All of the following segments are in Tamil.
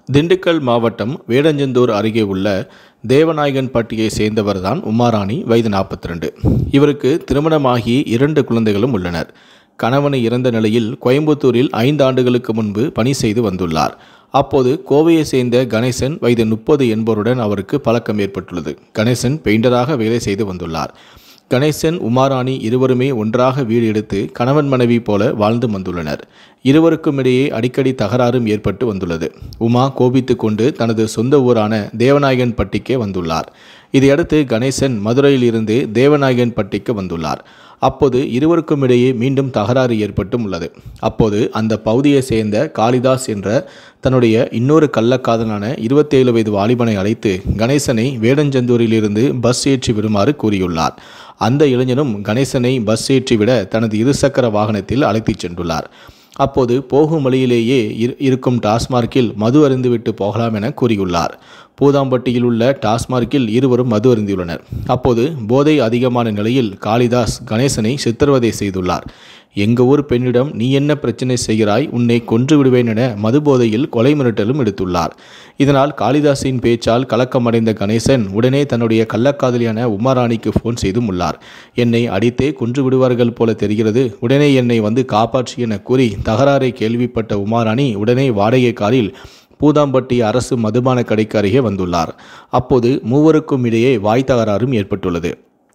திண்டுக்கல் மாவட்டம் வேடஞ்சந்தூர் அருகே உள்ள தேவநாயகன்பட்டியை சேர்ந்தவர்தான் உமாராணி வயது நாற்பத்தி ரெண்டு இவருக்கு திருமணமாகி இரண்டு குழந்தைகளும் உள்ளனர் கணவன் இறந்த நிலையில் கோயம்புத்தூரில் ஐந்து ஆண்டுகளுக்கு முன்பு பணி செய்து வந்துள்ளார் அப்போது கோவையை சேர்ந்த கணேசன் வயது முப்பது என்பவருடன் அவருக்கு பழக்கம் ஏற்பட்டுள்ளது கணேசன் பெயிண்டராக வேலை செய்து வந்துள்ளார் கணேசன் உமாராணி இருவருமே ஒன்றாக வீடு எடுத்து கணவன் மனைவி போல வாழ்ந்து வந்துள்ளனர் இருவருக்கும் இடையே அடிக்கடி தகராறும் ஏற்பட்டு வந்துள்ளது உமா கோபித்து கொண்டு தனது சொந்த ஊரான தேவநாயகன்பட்டிக்கே வந்துள்ளார் இதையடுத்து கணேசன் மதுரையில் இருந்து தேவநாயகன்பட்டிக்கு வந்துள்ளார் அப்போது இருவருக்கும் இடையே மீண்டும் தகராறு ஏற்பட்டும் உள்ளது அப்போது அந்த பகுதியை சேர்ந்த காளிதாஸ் என்ற தன்னுடைய இன்னொரு கள்ளக்காதலான இருபத்தேழு வயது வாலிபனை அழைத்து கணேசனை வேடஞ்சந்தூரிலிருந்து பஸ் ஏற்றி விடுமாறு கூறியுள்ளார் அந்த இளைஞனும் கணேசனை பஸ் ஏற்றிவிட தனது இருசக்கர வாகனத்தில் அழைத்துச் சென்றுள்ளார் அப்போது போகும் வழியிலேயே இரு- இருக்கும் டாஸ்மார்க்கில் மது அருந்துவிட்டு போகலாம் என கூறியுள்ளார் பூதாம்பட்டியில் உள்ள டாஸ்மார்க்கில் இருவரும் மது அருந்தியுள்ளனர் அப்போது போதை அதிகமான நிலையில் காளிதாஸ் கணேசனை சித்திரவதை செய்துள்ளார் எங்க ஊர் பெண்ணிடம் நீ என்ன பிரச்சனை செய்கிறாய் உன்னை கொன்று விடுவேன் என மது போதையில் கொலை மிரட்டலும் எடுத்துள்ளார் இதனால் காளிதாஸின் பேச்சால் கலக்கமடைந்த கணேசன் உடனே தன்னுடைய கள்ளக்காதலியான உமாராணிக்கு ஃபோன் செய்தும் உள்ளார் என்னை அடித்தே கொன்று விடுவார்கள் போல தெரிகிறது உடனே என்னை வந்து காப்பாற்று என கூறி தகராறை கேள்விப்பட்ட உமாராணி உடனே வாடகை காரில் பூதாம்பட்டி அரசு மதுபான கடைக்கு அருகே வந்துள்ளார் அப்போது மூவருக்கும் இடையே வாய் தகராறும் ஏற்பட்டுள்ளது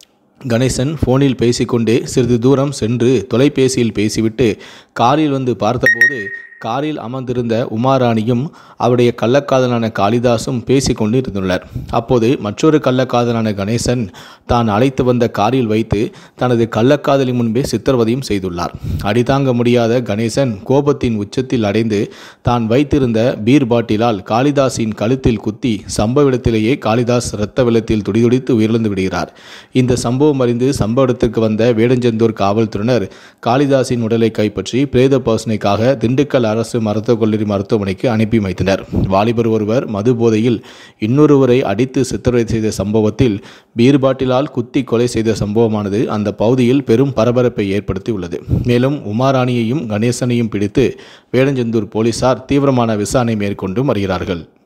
கணேசன் ஃபோனில் பேசிக்கொண்டே சிறிது தூரம் சென்று தொலைபேசியில் பேசிவிட்டு காரில் வந்து பார்த்தபோது காரில் அமர்ந்திருந்த உமாராணியும் அவருடைய கள்ளக்காதலான காளிதாசும் பேசிக்கொண்டு இருந்துள்ளனர் அப்போது மற்றொரு கள்ளக்காதலான கணேசன் தான் அழைத்து வந்த காரில் வைத்து தனது கள்ளக்காதலி முன்பே சித்திரவதையும் செய்துள்ளார் அடிதாங்க முடியாத கணேசன் கோபத்தின் உச்சத்தில் அடைந்து தான் வைத்திருந்த பீர் பாட்டிலால் காளிதாஸின் கழுத்தில் குத்தி சம்பவ இடத்திலேயே காளிதாஸ் இரத்த வெள்ளத்தில் துடிதுடித்து உயிரிழந்து விடுகிறார் இந்த சம்பவம் அறிந்து சம்பவ இடத்திற்கு வந்த வேடஞ்சந்தூர் காவல்துறையினர் காளிதாஸின் உடலை கைப்பற்றி பிரேத பரிசோதனைக்காக திண்டுக்கல் அரசு மருத்துவக் கல்லூரி மருத்துவமனைக்கு அனுப்பி வைத்தனர் வாலிபர் ஒருவர் மது போதையில் இன்னொருவரை அடித்து சித்திரவதை செய்த சம்பவத்தில் பீர் பாட்டிலால் குத்தி கொலை செய்த சம்பவமானது அந்த பகுதியில் பெரும் பரபரப்பை ஏற்படுத்தியுள்ளது மேலும் உமாராணியையும் கணேசனையும் பிடித்து வேடஞ்சந்தூர் போலீசார் தீவிரமான விசாரணை மேற்கொண்டு வருகிறார்கள்